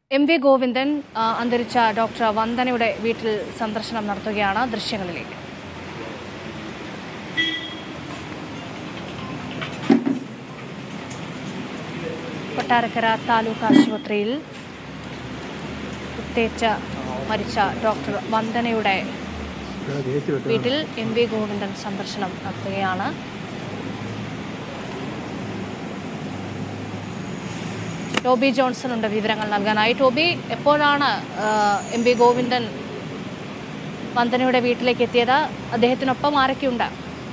M V Govindan ആ, അന്തരിച്ച doctor വന്ദനയുടെ വീട്ടിൽ സന്ദർശനം നടത്തുകയാണ് ദൃശ്യങ്ങളിലേക്ക് കൊട്ടാരക്കര താലൂക്ക് ആശുപത്രിയിൽ കുത്തേറ്റ് മരിച്ച ഡോക്ടർ വന്ദനയുടെ വീട്ടിൽ എം വി ഗോവിന്ദൻ സന്ദർശനം നടത്തുകയാണ് ടോബി ജോൺസൺ ഉണ്ട് വിവരങ്ങൾ നൽകാനായി ടോബി എപ്പോഴാണ് ആ, എം വി ഗോവിന്ദൻ വന്ദനയുടെ വീട്ടിലേക്ക് എത്തിയത് അദ്ദേഹത്തിനൊപ്പം ആരൊക്കെയുണ്ട്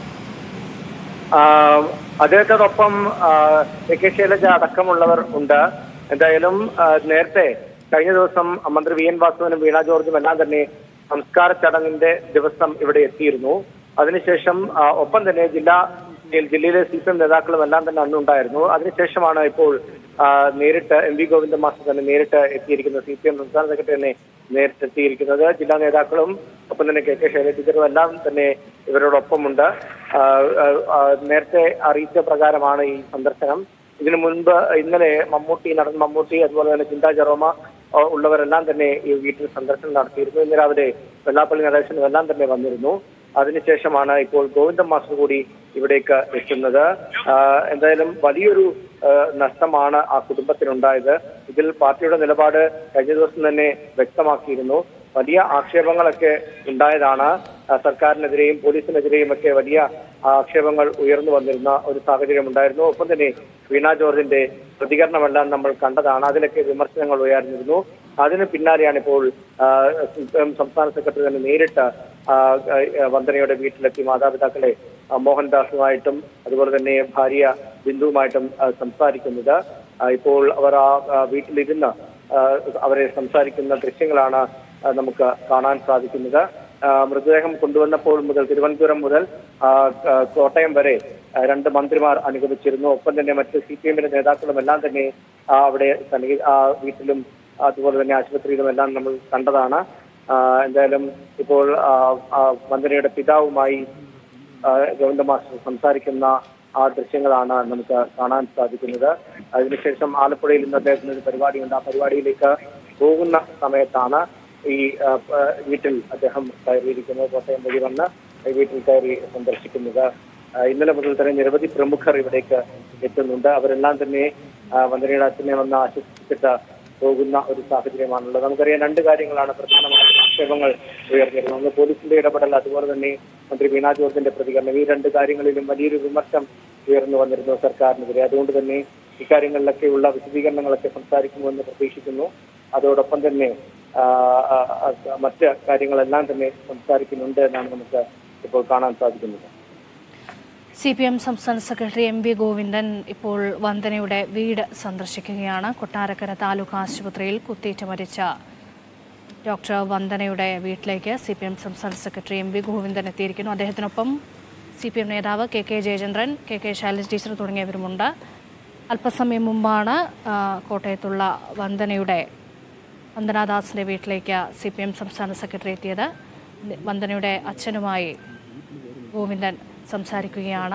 ആഹ് അദ്ദേഹത്തോടൊപ്പം ആഹ് എ കെ ശൈലജ അടക്കമുള്ളവർ ഉണ്ട് എന്തായാലും ആഹ് നേരത്തെ കഴിഞ്ഞ ദിവസം മന്ത്രി വി എൻ വാസുവിനും വീണ ജോർജും എല്ലാം തന്നെ സംസ്കാര ചടങ്ങിന്റെ ദിവസം ഇവിടെ എത്തിയിരുന്നു അതിനുശേഷം ആഹ് ഒപ്പം തന്നെ ജില്ലാ ജില്ലയിലെ സി പി എം നേതാക്കളും എല്ലാം തന്നെ അന്നുണ്ടായിരുന്നു അതിനുശേഷമാണ് ഇപ്പോൾ ആഹ് നേരിട്ട് എം വി ഗോവിന്ദ മാസ്റ്റർ തന്നെ നേരിട്ട് എത്തിയിരിക്കുന്നത് സി പി എം സംസ്ഥാന സെക്രട്ടറി തന്നെ നേരിട്ട് എത്തിയിരിക്കുന്നത് ജില്ലാ നേതാക്കളും ഒപ്പം തന്നെ കെ കെ ശൈലജ ടീച്ചറും എല്ലാം തന്നെ ഇവരോടൊപ്പമുണ്ട് ആഹ് ആഹ് ആഹ് നേരത്തെ അറിയിച്ച പ്രകാരമാണ് ഈ സന്ദർശനം ഇതിനു മുൻപ് ഇന്നലെ മമ്മൂട്ടി നടൻ മമ്മൂട്ടി അതുപോലെ തന്നെ ചിന്താ ജെറോമ ആഹ് ഉള്ളവരെല്ലാം തന്നെ ഈ വീട്ടിൽ സന്ദർശനം നടത്തിയിരുന്നു ഇന്ന് രാവിലെ വെള്ളാപ്പള്ളി നടേശനും എല്ലാം തന്നെ വന്നിരുന്നു അതിനുശേഷമാണ് ഇപ്പോൾ ഗോവിന്ദൻ മാസ്റ്റർ കൂടി ഇവിടേക്ക് എത്തുന്നത് ആഹ് എന്തായാലും വലിയൊരു ആഹ് നഷ്ടമാണ് ആ കുടുംബത്തിനുണ്ടായത് ഇതിൽ പാർട്ടിയുടെ നിലപാട് കഴിഞ്ഞ ദിവസം തന്നെ വ്യക്തമാക്കിയിരുന്നു വലിയ ആക്ഷേപങ്ങളൊക്കെ ഉണ്ടായതാണ് ആ, സർക്കാരിനെതിരെയും പോലീസിനെതിരെയും ഒക്കെ വലിയ ആക്ഷേപങ്ങൾ ഉയർന്നു വന്നിരുന്ന ഒരു സാഹചര്യം ഉണ്ടായിരുന്നു ഒപ്പം തന്നെ വീണ ജോർജിന്റെ പ്രതികരണമെല്ലാം നമ്മൾ കണ്ടതാണ് അതിലൊക്കെ വിമർശനങ്ങൾ ഉയർന്നിരുന്നു അതിന് പിന്നാലെയാണ് ഇപ്പോൾ ആ, സിപിഎം സംസ്ഥാന സെക്രട്ടറി തന്നെ നേരിട്ട് ആ, ആ, വന്ദനയുടെ വീട്ടിലെത്തി മാതാപിതാക്കളെ ആ, മോഹൻദാസുമായിട്ടും അതുപോലെ തന്നെ ഭാര്യ ബിന്ദുവുമായിട്ടും ആ, സംസാരിക്കുന്നത് ആ, ഇപ്പോൾ അവർ ആ ആ, വീട്ടിലിരുന്ന് ആ, അവരെ സംസാരിക്കുന്ന ദൃശ്യങ്ങളാണ് ആ, നമുക്ക് കാണാൻ സാധിക്കുന്നത് ആ, മൃതദേഹം കൊണ്ടുവന്നപ്പോൾ മുതൽ തിരുവനന്തപുരം മുതൽ ആ, ആ, കോട്ടയം വരെ ആ, രണ്ട് മന്ത്രിമാർ അനുഗമിച്ചിരുന്നു ഒപ്പം തന്നെ മറ്റ് സി പി എമ്മിന്റെ നേതാക്കളും എല്ലാം തന്നെ ആ, അവിടെ സന്നിഹി- ആ വീട്ടിലും അതുപോലെ തന്നെ ആശുപത്രിയിലും എല്ലാം നമ്മൾ കണ്ടതാണ് ആ, എന്തായാലും ഇപ്പോൾ ആ, ആ, വന്ദനയുടെ പിതാവുമായി ആ, ഗോവിന്ദ മാസ്റ്റർ സംസാരിക്കുന്ന ആ ദൃശ്യങ്ങളാണ് നമുക്ക് കാണാൻ സാധിക്കുന്നത് അതിനുശേഷം ആലപ്പുഴയിൽ ഇന്ന് അദ്ദേഹത്തിന് ഒരു പരിപാടിയുണ്ട് ആ പരിപാടിയിലേക്ക് പോകുന്ന സമയത്താണ് ഈ ആ, പ- വീട്ടിൽ അദ്ദേഹം കയറിയിരിക്കുന്നത് കോട്ടയം വഴി വന്ന് ഈ വീട്ടിൽ കയറി സന്ദർശിക്കുന്നത് ആ, ഇന്നലെ മുതൽ തന്നെ നിരവധി പ്രമുഖർ ഇവിടേക്ക് എത്തുന്നുണ്ട് അവരെല്ലാം തന്നെ ആ, വന്ദനയുടെ അച്ഛനെ വന്ന് ആശ്വസിച്ചിട്ട് പോകുന്ന ഒരു സാഹചര്യമാണുള്ളത് നമുക്കറിയാം രണ്ട് കാര്യങ്ങളാണ് പ്രധാനമായും ആക്ഷേപങ്ങൾ ഉയർന്നിരുന്നത് ഒന്ന് പോലീസിന്റെ ഇടപെടൽ അതുപോലെ തന്നെ മന്ത്രി വീണ ജോർജിന്റെ പ്രതികരണം ഈ രണ്ട് കാര്യങ്ങളിലും വലിയൊരു വിമർശനം ഉയർന്നു വന്നിരുന്നു സർക്കാരിനെതിരെ അതുകൊണ്ട് തന്നെ ഇക്കാര്യങ്ങളിലൊക്കെയുള്ള വിശദീകരണങ്ങളൊക്കെ സംസാരിക്കുമെന്ന് പ്രതീക്ഷിക്കുന്നു അതോടൊപ്പം തന്നെ ആ, ആ, ആ, മറ്റ് കാര്യങ്ങളെല്ലാം തന്നെ സംസാരിക്കുന്നുണ്ട് എന്നാണ് നമുക്ക് ഇപ്പോൾ കാണാൻ സാധിക്കുന്നത് സി പി എം സംസ്ഥാന സെക്രട്ടറി എം വി ഗോവിന്ദൻ ഇപ്പോൾ വന്ദനയുടെ വീട് സന്ദർശിക്കുകയാണ് കൊട്ടാരക്കര താലൂക്ക് ആശുപത്രിയിൽ കുത്തേറ്റ് മരിച്ച ഡോക്ടർ വന്ദനയുടെ വീട്ടിലേക്ക് സി പി എം സംസ്ഥാന സെക്രട്ടറി എം വി ഗോവിന്ദൻ എത്തിയിരിക്കുന്നു അദ്ദേഹത്തിനൊപ്പം സി പി എം നേതാവ് K K Jayachandran K K Shailaja teacher തുടങ്ങിയവരുമുണ്ട് അല്പസമയം മുമ്പാണ് ആ, കോട്ടയത്തുള്ള വന്ദനയുടെ വന്ദനാദാസിൻ്റെ വീട്ടിലേക്ക് സി പി എം സംസ്ഥാന സെക്രട്ടറി എത്തിയത് വന്ദനയുടെ അച്ഛനുമായി ഗോവിന്ദൻ സംസാരിക്കുകയാണ്